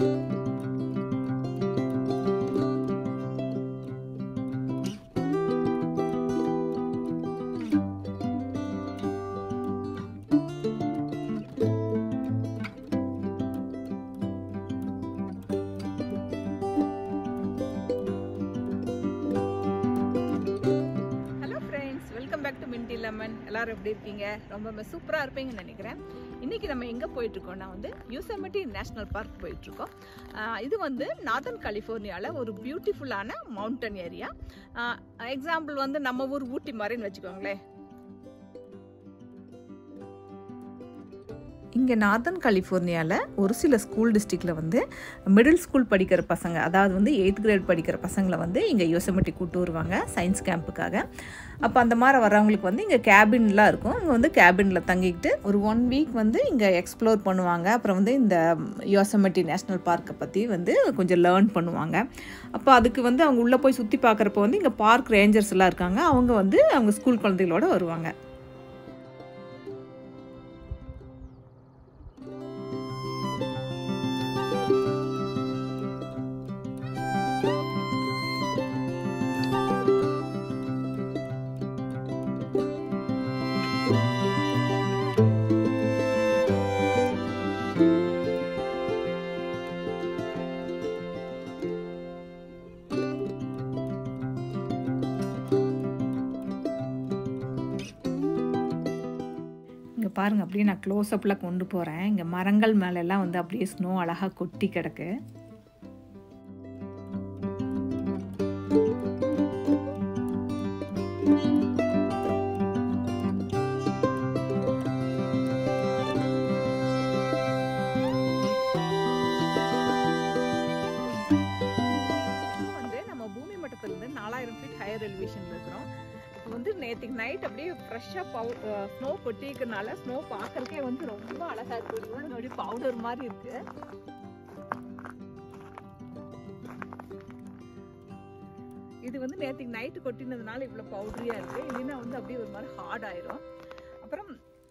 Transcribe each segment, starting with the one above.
hello friends welcome back to Minty Lemon எல்லாரும் எப்படி இருக்கீங்க ரொம்ப சூப்பராக இருப்பீங்கன்னு நினைக்கிறேன் இன்றைக்கி நம்ம எங்கே போயிட்டுருக்கோம்னா வந்து யூசமெட்டி நேஷ்னல் பார்க் போயிட்டுருக்கோம் ஆஹ் இது வந்து நார்தன் கலிஃபோர்னியாவில் ஒரு பியூட்டிஃபுல்லான மவுண்டன் ஏரியா எக்ஸாம்பிள் வந்து நம்ம ஊர் ஊட்டி மாதிரின்னு வச்சுக்கோங்களேன் இங்கே நார்தன் கலிஃபோர்னியாவில் ஒரு சில ஸ்கூல் டிஸ்ட்ரிக்டில் வந்து மிடில் ஸ்கூல் படிக்கிற பசங்க அதாவது வந்து எயித் கிரேட் படிக்கிற பசங்களை வந்து இங்கே யோசமெட்டி கூட்டு வருவாங்க சயின்ஸ் கேம்புக்காக அப்போ அந்த மாதிரி வரவங்களுக்கு வந்து இங்கே கேபின்லாம் இருக்கும் இங்கே வந்து கேபினில் தங்கிக்கிட்டு ஒரு ஒன் வீக் வந்து இங்கே எக்ஸ்ப்ளோர் பண்ணுவாங்க அப்புறம் வந்து இந்த யோசமெட்டி நேஷ்னல் பார்க்கை பற்றி வந்து கொஞ்சம் லேர்ன் பண்ணுவாங்க அப்போ அதுக்கு வந்து அவங்க உள்ளே போய் சுற்றி பார்க்குறப்ப வந்து இங்கே பார்க் ரேஞ்சர்ஸ் எல்லாம் இருக்காங்க அவங்க வந்து அவங்க ஸ்கூல் குழந்தைகளோட வருவாங்க இங்கே பாருங்கள் அப்படியே நான் க்ளோஸ்அப்பில் கொண்டு போகிறேன் இங்கே மரங்கள் மேலெல்லாம் வந்து அப்படியே ஸ்னோ அழகாக கொட்டி கிடக்கு வந்து நம்ம பூமி மட்டத்திலிருந்து நாலாயிரம் ஃபீட் ஹையர் எலிவேஷனில் இருக்கிறோம் இப்போ வந்து நேற்றுக்கு நைட் அப்படியே ஃப்ரெஷ்ஷாக பவு ஸ்னோ கொட்டிக்கிறதுனால ஸ்னோ பார்க்கறக்கே வந்து ரொம்ப அழகாக இருக்கு இது அப்படியே பவுடர் மாதிரி இருக்கு இது வந்து நேற்றுக்கு நைட்டு கொட்டினதுனால இவ்வளோ பவுடரியாக இருக்குது இல்லைன்னா வந்து அப்படியே ஒரு மாதிரி ஹார்ட் ஆயிரும் அப்புறம்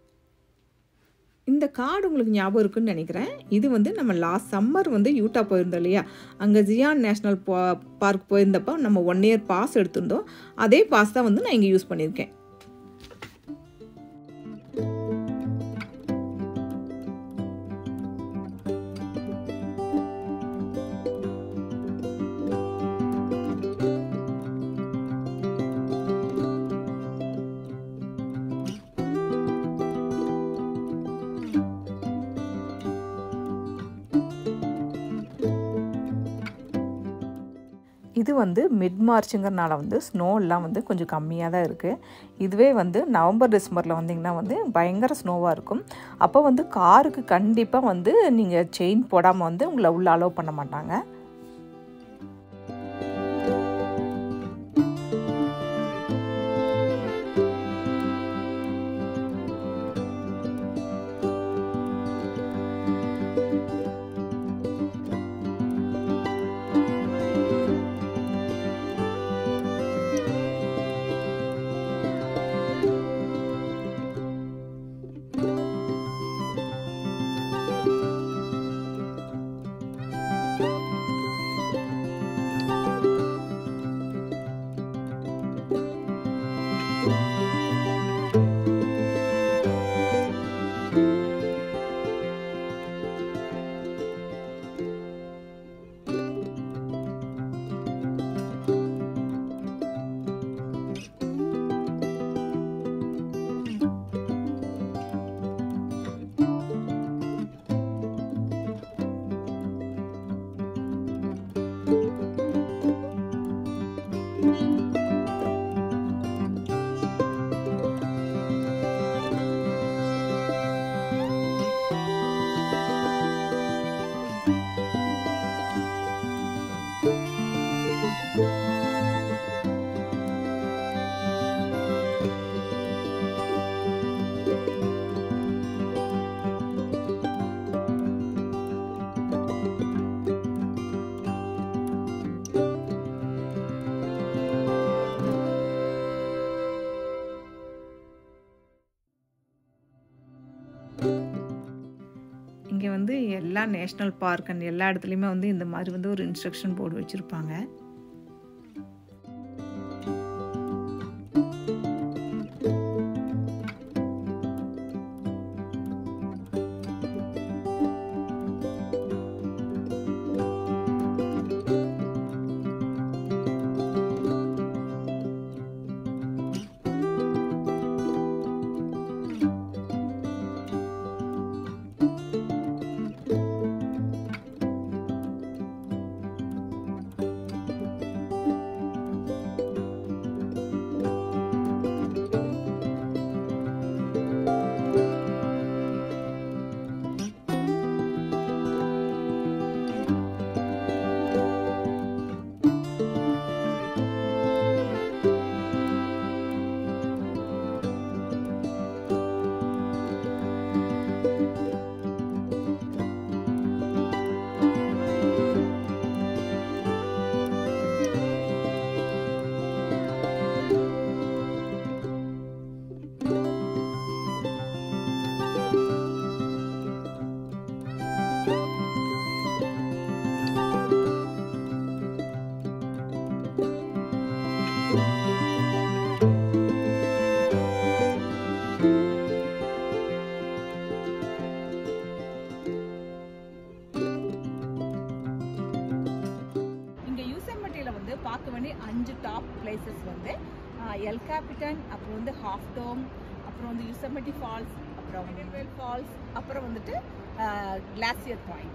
இந்த கார்டு உங்களுக்கு ஞாபகம் இருக்குன்னு நினைக்கிறேன் இது வந்து நம்ம லாஸ்ட் சம்மர் வந்து யூட்டா போயிருந்தோம் இல்லையா அங்கே ஜியான் நேஷ்னல் பா பார்க் போயிருந்தப்போ நம்ம ஒன் இயர் பாஸ் எடுத்திருந்தோம் அதே பாஸ் தான் வந்து நான் இங்கே யூஸ் பண்ணியிருக்கேன் இது வந்து மிட் மார்ச்சுங்கிறனால வந்து ஸ்னோ எல்லாம் வந்து கொஞ்சம் கம்மியாக தான் இருக்குது இதுவே வந்து நவம்பர் டிசம்பரில் வந்தீங்கன்னா வந்து பயங்கர ஸ்னோவாக இருக்கும் அப்போ வந்து காருக்கு கண்டிப்பாக வந்து நீங்கள் செயின் போடாமல் வந்து உங்களை உள்ள அலோவ் பண்ண மாட்டாங்க எல்லா நேஷ்னல் பார்க் அண்ட் எல்லா இடத்துலையுமே வந்து இந்த மாதிரி வந்து ஒரு இன்ஸ்ட்ரக்ஷன் போர்டு வச்சுருப்பாங்க இங்கே யூசம்பட்டியில் வந்து பார்க்க வேண்டிய அஞ்சு டாப் பிளேசஸ் வந்து எல் கேபிட்டன் அப்புறம் வந்து ஹாஃப் டோம் அப்புறம் வந்து யூசம்பட்டி ஃபால்ஸ் அப்புறம் மிடில்வேல் ஃபால்ஸ் அப்புறம் வந்துட்டு கிளாசியர் பாயிண்ட்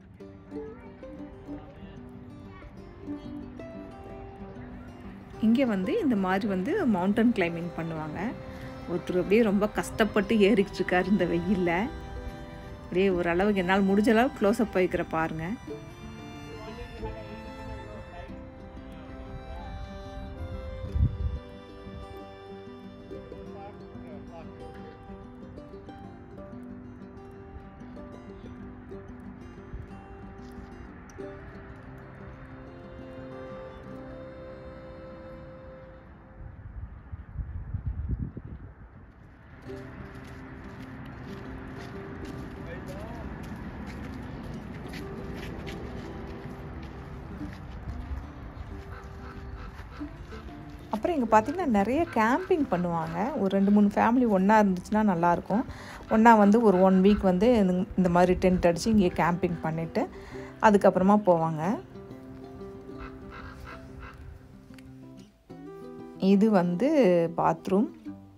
இங்கே வந்து இந்த மாதிரி வந்து மவுண்டன் கிளைம்பிங் பண்ணுவாங்க ஒருத்தர் அப்படியே ரொம்ப கஷ்டப்பட்டு ஏறிக்கிட்டு இருக்காரு இந்த வெயிலில் அப்படியே ஓரளவுக்கு என்னால் முடிஞ்ச அளவுக்கு க்ளோஸ்அப் போய்க்கிற பாருங்கள் அப்புறம் இங்கே பார்த்தீங்கன்னா நிறைய கேம்பிங் பண்ணுவாங்க ஒரு ரெண்டு மூணு ஃபேமிலி ஒன்றா இருந்துச்சுன்னா நல்லாயிருக்கும் ஒன்றா வந்து ஒரு ஒன் வீக் வந்து இந்த- இந்த மாதிரி டென்ட் அடித்து இங்கே கேம்பிங் பண்ணிவிட்டு அதுக்கப்புறமா போவாங்க இது வந்து பாத்ரூம்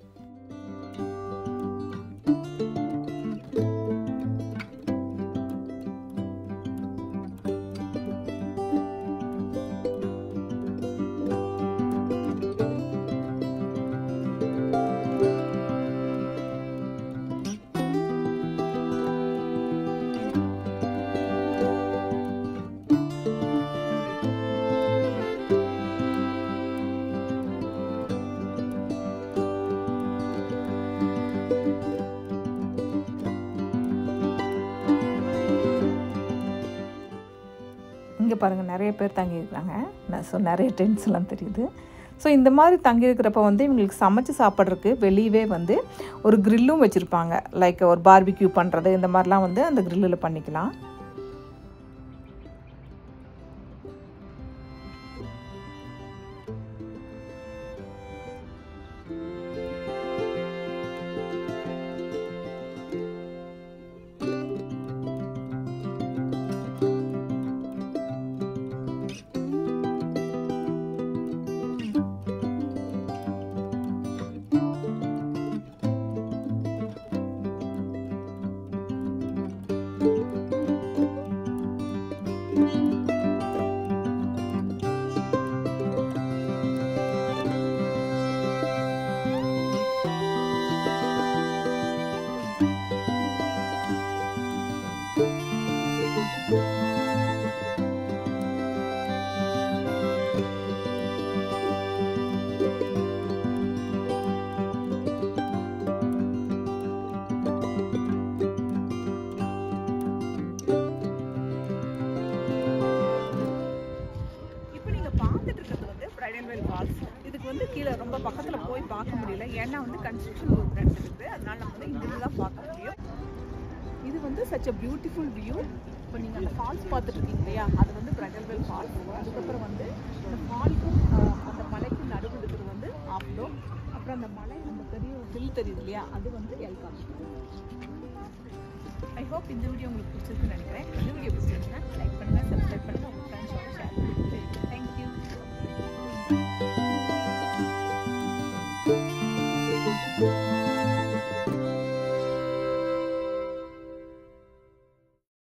இங்கே பாருங்கள் நிறைய பேர் தங்கியிருக்காங்க ஸோ நிறைய டென்ட்ஸ் எல்லாம் தெரியுது ஸோ இந்த மாதிரி தங்கியிருக்கிறப்ப வந்து இவங்களுக்கு சமைச்சு சாப்பிட்றதுக்கு வெளியவே வந்து ஒரு கிரில்லும் வச்சுருப்பாங்க லைக் ஒரு பார்பிக்யூ பண்ணுறது இந்த மாதிரிலாம் வந்து அந்த கிரில்லில் பண்ணிக்கலாம் இப்போ நீங்கள் பார்த்துட்டு இருக்கிறது வந்து பிரைடல்வேல் ஃபால்ஸ் இதுக்கு வந்து கீழே ரொம்ப பக்கத்தில் போய் பார்க்க முடியல ஏன்னா வந்து கன்ஸ்ட்ரக்ஷன் ஒர்க் நடந்துருக்கு அதனால நம்ம வந்து இங்கிருந்து தான் பார்க்க முடியும் இது வந்து வந்து சச் அ பியூட்டிஃபுல் வியூ இப்போ நீங்கள் அந்த ஃபால்ஸ் பார்த்துட்டு இருக்கீங்க இல்லையா அது வந்து பிரகல்வெல் ஃபால்ஸ் அதுக்கப்புறம் வந்து இந்த ஃபால்க்கும் அந்த மலைக்கும் நடுவில் இருக்கிறது வந்து ஆப்டோ அப்புறம் அந்த மலை அந்த பெரிய ஹில் தெரியுது இல்லையா அது வந்து எல்காஷ் ஐ ஹோப் இந்த வீடியோ உங்களுக்கு பிடிச்சிருக்குன்னு நினைக்கிறேன் இந்த வீடியோ பிடிச்சிருந்துச்சுன்னா லைக் பண்ணுங்கள் சப்ஸ்கிரைப் பண்ணுங்கள்